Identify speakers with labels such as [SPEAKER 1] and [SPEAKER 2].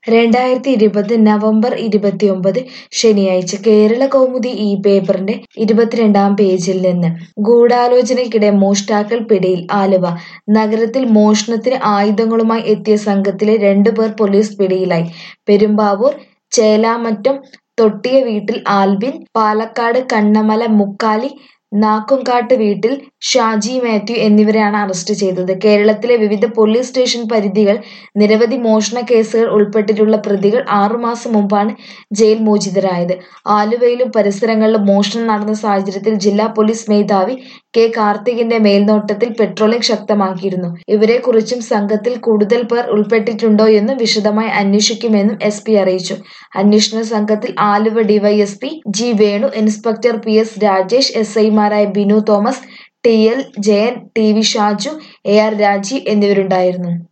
[SPEAKER 1] രണ്ടായിരത്തി ഇരുപത് നവംബർ ഇരുപത്തിയൊമ്പത് ശനിയാഴ്ച കേരള കൗമുദി ഈ പേപ്പറിന്റെ ഇരുപത്തിരണ്ടാം പേജിൽ നിന്ന് ഗൂഢാലോചനയ്ക്കിടെ മോഷ്ടാക്കൾ പിടിയിൽ ആലുവ നഗരത്തിൽ മോഷണത്തിന് ആയുധങ്ങളുമായി എത്തിയ സംഘത്തിലെ രണ്ടുപേർ പോലീസ് പിടിയിലായി പെരുമ്പാവൂർ ചേലാമറ്റം തൊട്ടിയ വീട്ടിൽ ആൽബിൻ പാലക്കാട് കണ്ണമല മുക്കാലി നാക്കുംകാട്ട് വീട്ടിൽ ഷാജി മാത്യു എന്നിവരെയാണ് അറസ്റ്റ് ചെയ്തത് കേരളത്തിലെ വിവിധ പോലീസ് സ്റ്റേഷൻ പരിധികൾ നിരവധി മോഷണ കേസുകൾ ഉൾപ്പെട്ടിട്ടുള്ള പ്രതികൾ ആറുമാസം മുമ്പാണ് ജയിൽ മോചിതരായത് ആലുവയിലും പരിസരങ്ങളിലും മോഷണം നടന്ന സാഹചര്യത്തിൽ ജില്ലാ പോലീസ് മേധാവി കെ കാർത്തികിന്റെ മേൽനോട്ടത്തിൽ പെട്രോളിംഗ് ശക്തമാക്കിയിരുന്നു ഇവരെക്കുറിച്ചും സംഘത്തിൽ കൂടുതൽ പേർ ഉൾപ്പെട്ടിട്ടുണ്ടോ എന്നും വിശദമായി അന്വേഷിക്കുമെന്നും എസ് പി അറിയിച്ചു അന്വേഷണ സംഘത്തിൽ Aluva D Y S P G Venu inspector P S Rajesh S ഐമാരായ Binu Thomas T L Jayan T V Shaju A R Rajeev എന്നിവരുണ്ടായിരുന്നു